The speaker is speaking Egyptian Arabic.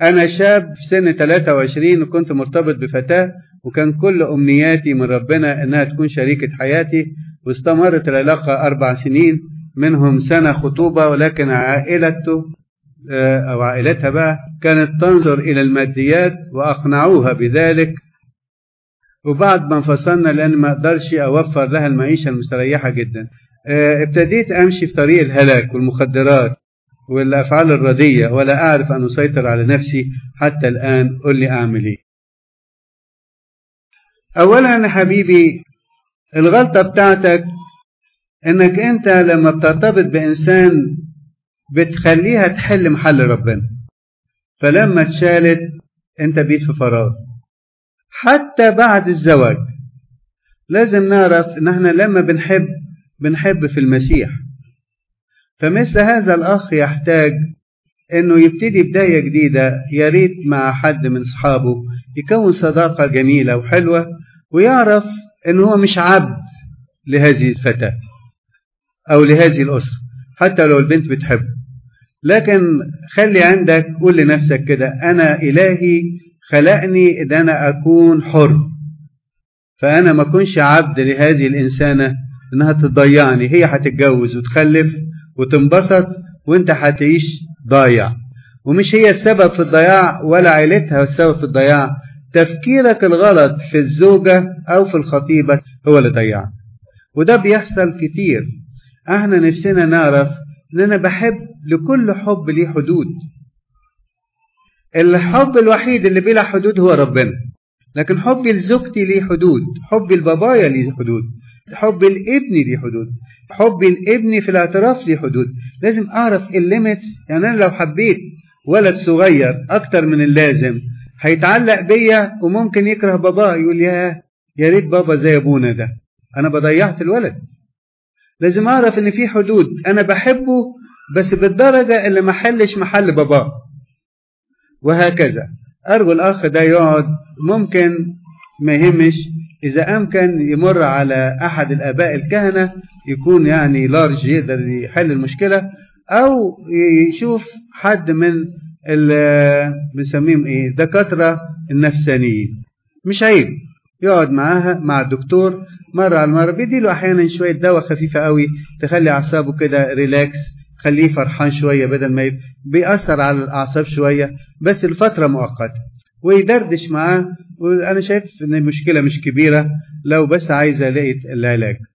أنا شاب في سن 23 وكنت مرتبط بفتاة وكان كل أمنياتي من ربنا إنها تكون شريكة حياتي واستمرت العلاقة أربع سنين منهم سنة خطوبة ولكن عائلته أو عائلتها بقى كانت تنظر إلى الماديات وأقنعوها بذلك وبعد ما انفصلنا لأن ما أقدرش أوفر لها المعيشة المستريحة جدا ابتديت أمشي في طريق الهلاك والمخدرات والأفعال الردية ولا أعرف أن أسيطر على نفسي حتى الآن قل لي أعمل إيه أولا يا حبيبي الغلطة بتاعتك إنك أنت لما بترتبط بإنسان بتخليها تحل محل ربنا فلما اتشالت أنت بيت في فراغ حتى بعد الزواج لازم نعرف إن احنا لما بنحب بنحب في المسيح فمثل هذا الأخ يحتاج إنه يبتدي بداية جديدة يا ريت مع حد من أصحابه يكون صداقة جميلة وحلوة ويعرف إن هو مش عبد لهذه الفتاة أو لهذه الأسرة حتى لو البنت بتحبه لكن خلي عندك قول لنفسك كده أنا إلهي خلقني إن أنا أكون حر فأنا ما أكونش عبد لهذه الإنسانة إنها تضيعني هي هتتجوز وتخلف وتنبسط وانت هتعيش ضايع ومش هي السبب في الضياع ولا عيلتها السبب في الضياع تفكيرك الغلط في الزوجة أو في الخطيبة هو اللي ضيعك وده بيحصل كتير احنا نفسنا نعرف ان انا بحب لكل حب ليه حدود الحب الوحيد اللي بلا حدود هو ربنا لكن حبي لزوجتي ليه حدود حبي لبابايا ليه حدود حب الابن ليه حدود حب الابن في الاعتراف ليه حدود لازم اعرف الليميتس يعني انا لو حبيت ولد صغير اكتر من اللازم هيتعلق بيا وممكن يكره باباه يقول يا يا ريت بابا زي ابونا ده انا بضيعت الولد لازم اعرف ان في حدود انا بحبه بس بالدرجه اللي ما حلش محل باباه وهكذا ارجو الاخ ده يقعد ممكن ما يهمش إذا أمكن يمر على أحد الآباء الكهنة يكون يعني لارج يقدر يحل المشكلة أو يشوف حد من بنسميهم إيه دكاترة النفسانيين مش عيب يقعد معاها مع الدكتور مرة على مرة بيديله أحيانا شوية دواء خفيفة قوي تخلي أعصابه كده ريلاكس خليه فرحان شوية بدل ما بيأثر على الأعصاب شوية بس لفترة مؤقتة ويدردش معاه وانا شايف ان المشكله مش كبيره لو بس عايز الاقي العلاج